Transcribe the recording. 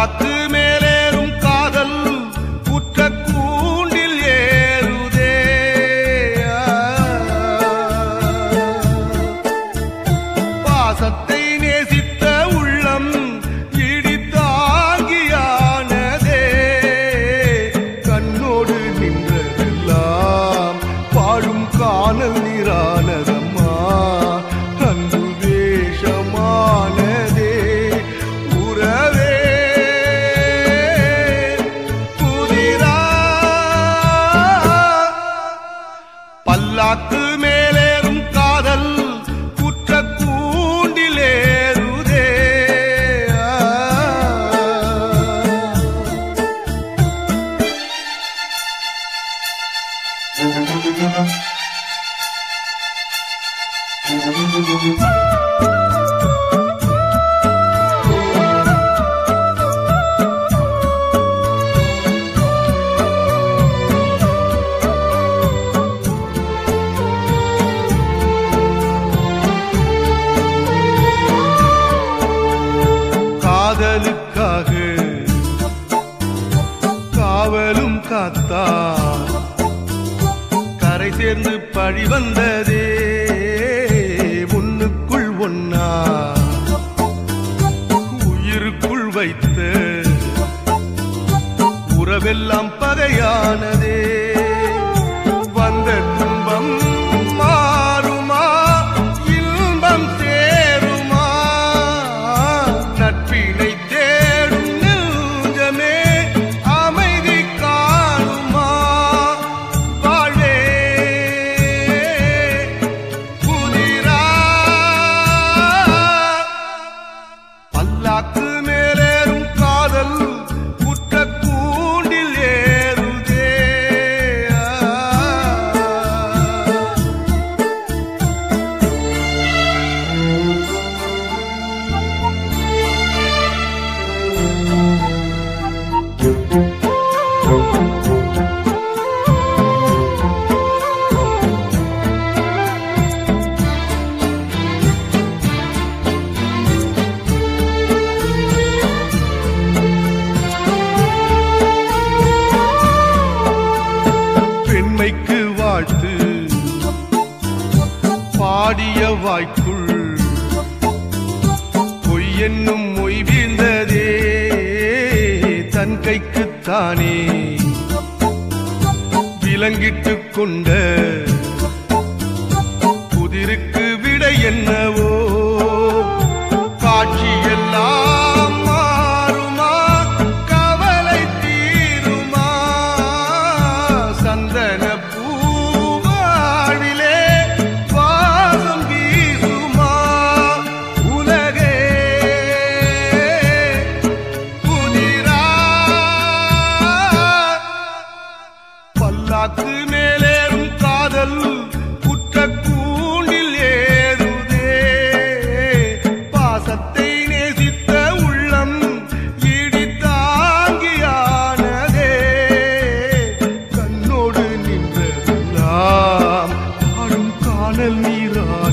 பல்லாக்கு மேலேறும் காதல் குற்ற கூண்டில் ஏறுதே பாசத்தை நேசித்த உள்ளம் இடித்தாங்கியானதே கண்ணோடு நின்றதெல்லாம் பாழும் காணல் நீரானதம்மா அன்பு வேஷமானதே உறவே புதிரா பல்லாக்கு மேலேறும் காதல் குற்ற கூண்டிலேறுதே காதலுக்காக காவலும் காத்தா கரை சேர்ந்து பழி வந்ததே உன்னுக்குள் ஒன்னா உயிருக்குள் வைத்த உறவெல்லாம் பகையானதே வந்த துன்பம் மாறுமா இன்பம் சேருமா நட்பினை தேடும் நெஞ்சமே அமைதி காணுமா வாழ்வே புதிரா பல்லாக்கு மேலேறும் காதல் குற்ற கூண்டில் ஏறுதே பெண்மைக்கு வாழ்த்து பாடிய வாய்க்குள் பொய் என்னும் மொய் வீழ்ந்ததே தன் கைக்குத்தானே விலங்கிட்டுக் கொண்ட புதிருக்கு விடை என்னவோ காட்சியெல்லாம் மாறுமா கவலை தீருமா சந்தன பூவாழிலே வாசம் வீசுமா உலகே புதிரா பல்லாக்கு மேலேறும் காதல் குற்ற கூண்டில் ஏறுதே பாசத்தை நேசித்த உள்ளம் இடித்தாங்கியானதே கண்ணோடு நின்றதெல்லாம் பாடும் காணல் நீரான